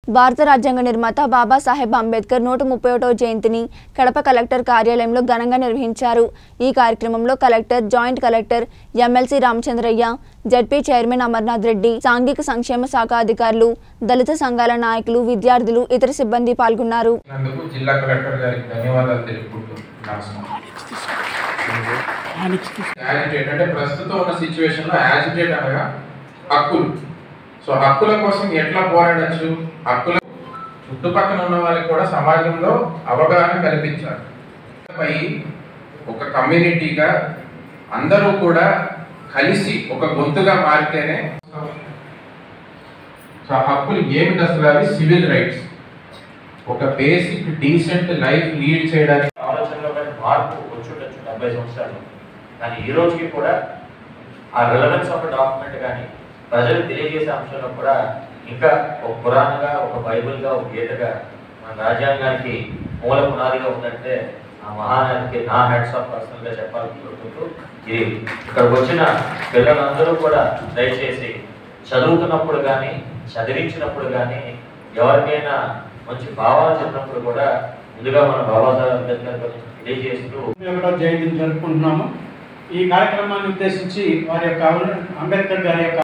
భారత రాజ్యాంగ నిర్మాత బాబాసాహెబ్ అంబేద్కర్ నూట ముప్పై ఒకటో జయంతిని కడప కలెక్టర్ కార్యాలయంలో ఘనంగా నిర్వహించారు ఈ కార్యక్రమంలో collector joint collector MLC Ramachandrayya ZP chairman Amarnath Reddy సాంఘిక సంక్షేమ శాఖ అధికారులు దళిత సంఘాల నాయకులు విద్యార్థులు ఇతర సిబ్బంది పాల్గొన్నారు నందుకు జిల్లా కలెక్టర్ గారికి ధన్యవాదాలు తెలుపుకుంటూ నమస్కారం యాజిటేట్ అంటే ప్రస్తుతం ఉన్న సిచ్యువేషన్ లో యాజిటేట్ అనగా హక్కులు సో హక్కుల కోసం ఎట్లా పోరాడచ్చు హక్కుల చుట్టుపక్కల ఉన్న వాళ్ళకి కూడా సమాజంలో అవగాహన కల్పించాలి పై ఒక కమ్యూనిటీగా అందరూ కూడా కలిసి ఒక గొంతుగా మారితేనే సో ఆ హక్కులు ఏమిటి అసలు అవి సివిల్ రైట్స్ ఒక బేసిక్ డీసెంట్ లైఫ్ లీడ్ చేయడానికి ఆలోచనలో కానీ మార్పు వచ్చి ఉండొచ్చు డెబ్బై సంవత్సరాలు కానీ ఈ రోజుకి కూడా ఆ రిలవెన్స్ ఆఫ్ డాక్యుమెంట్ కానీ ప్రజలకు తెలియజేసే అంశంలో కూడా ఇంకా ఒక పురాణగా ఒక బైబిల్గా ఒక గీతగా మన రాజ్యాంగానికి మూల పునాదిగా ఉందంటే ఆ మహానానికి నా హెడ్స్ ఆఫ్ పర్సనల్గా చెప్పాలని కోరుకుంటూ ఇది ఇక్కడికి వచ్చిన పిల్లలందరూ కూడా దయచేసి చదువుతున్నప్పుడు కానీ చదివించినప్పుడు కానీ ఎవరికైనా మంచి భావాలు చెప్పినప్పుడు కూడా ముందుగా మన బాబాసాహెబ్ అంబేద్కర్ గురించి తెలియజేస్తూ ఒకటో జయంతిని జరుపుకుంటున్నాము ఈ కార్యక్రమాన్ని ఉద్దేశించి వారి యొక్క అంబేద్కర్ గారి యొక్క